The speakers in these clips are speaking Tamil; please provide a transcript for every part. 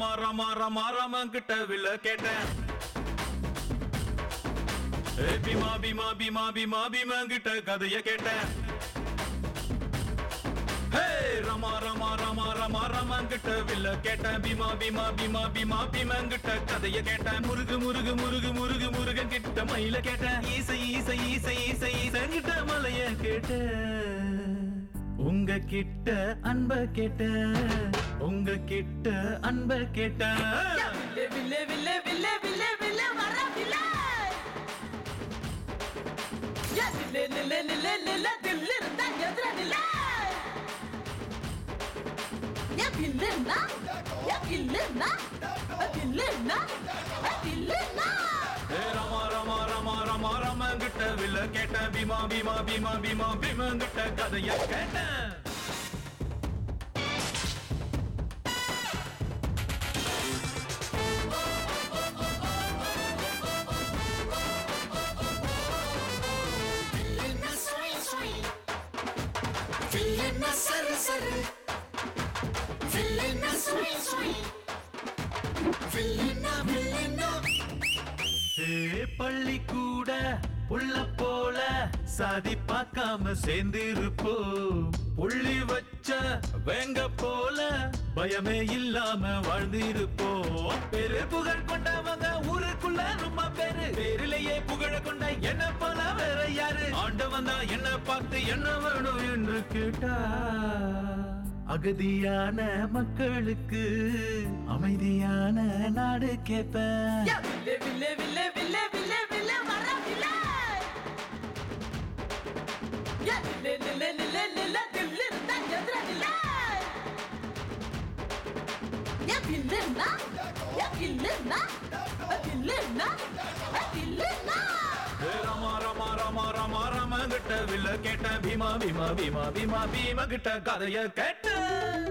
ரமா ரமா ரமா ரமா கிட்ட வில்ல கேட்டேன் ஏ பீமா பீமா பீமா பீமா பீமா கிட்ட கதைய கேட்டேன் ஹே ரமா ரமா ரமா ரமா ரமா கிட்ட வில்ல கேட்டேன் பீமா பீமா பீமா பீமா பீமா கிட்ட கதைய கேட்டேன் முருகு முருகு முருகு முருகு முருகன் கிட்ட மயில கேட்டேன் ஈசை ஈசை ஈசை ஈசை ஈசை கிட்ட மலைய கேட்டேன் உங்க கிட்ட அன்ப கேட்டேன் உங்க கிட்ட அன்ப கேட்டேன் வில்லே வில்லே வில்லே வில்லே வில்லே வர வில்லே ஏ நில்லே நில்லே நில்லே நில்லே தில்லு இருந்தா எதிர நில்லே ஏ வில்லுன்னா ஏ வில்லுன்னா வில்லுன்னா வில்லுன்னா ஏ ரமா ரமா ரமா ரமா ரமா கிட்ட வில்ல கேட்டேன் பீமா பீமா பீமா பீமா பீமா கிட்ட கதைய கேட்டேன் வில்லுன்னா சொய் சொய் வில்லுன்னா சரு சரு வில்லுன்னா சொய் சொய் வில்லுன்னா வில்லுன்னா ஏ பள்ளி கூட புள்ள போல சாதி பார்க்காம சேர்ந்திருப்போம் புள்ளி வச்ச வேங்க போல பயமே இல்லாம வாழ்ந்திருப்போம் பெரு புகழ் கொண்டவங்க ஊருக்குள்ள ரொம்ப பேரு பேரிலேயே புகழ கொண்ட என்ன போல வேற யாரு ஆண்டவன் தான் என்ன பார்த்து என்ன வேணும் என்று கேட்டா அகதியான மக்களுக்கு அமைதியான நாடு கேட்பேன் ஏ வில்லே வில்லே வில்லே வில்லே வில்லே வர வில்லே ஏ நில்லே நில்லே நில்லே நில்லே தில்லு இருந்தா எதிர நில்லே ஏ வில்லுன்னா ஏ வில்லுன்னா வில்லுன்னா வில்லுன்னா ஏ ரமா ரமா ரமா ரமா ரமா கிட்ட வில்ல கேட்டேன் பீமா பீமா பீமா பீமா பீமா கிட்ட கதைய கேட்டேன்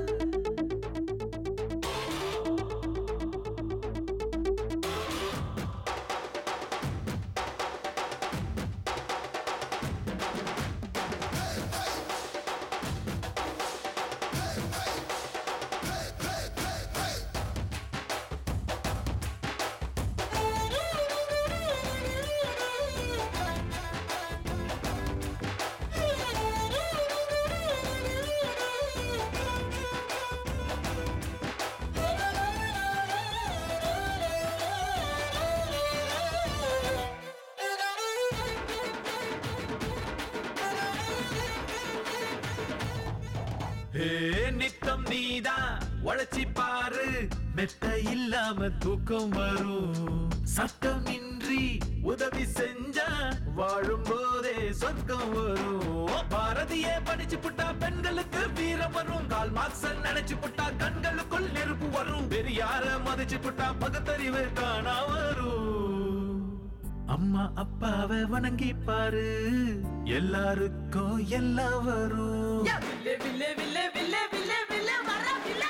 ஏ நித்தம் நீதான் உழைச்சி பாரு மெத்த இல்லாம தூக்கம் வரும் சட்டம் இன்றி உதவி செஞ்சா வாழும் போதே சொர்க்கம் வரும் பாரதியே படிச்சு புட்டா பெண்களுக்கு வீரம் வரும் கால் மார்க்சன் நினைச்சு புட்டா கண்களுக்குள் நெருப்பு வரும் பெரியார மதிச்சு புட்டா பகுத்தறிவு காணா வரும் அம்மா அப்பாவை வணங்கி பாரு எல்லாருக்கும் எல்லாம் வரும் ஏ வில்லே வில்லே வில்லே வில்லே வில்லே வர வில்லே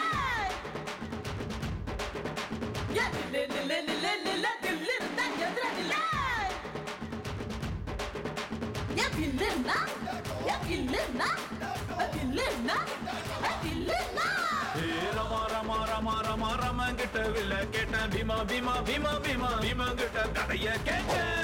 ஏ நில்லே நில்லே நில்லே நில்லே தில்லு இருந்தா எதிர நில்லே ஏ வில்லுன்னா ஏ வில்லுன்னா வில்லுன்னா வில்லுன்னா ஏ ரமா ரமா ரமா ரமா ரமா கிட்ட வில்ல கேட்டேன் பீமா பீமா பீமா பீமா பீமா கிட்ட கதைய கேட்டேன்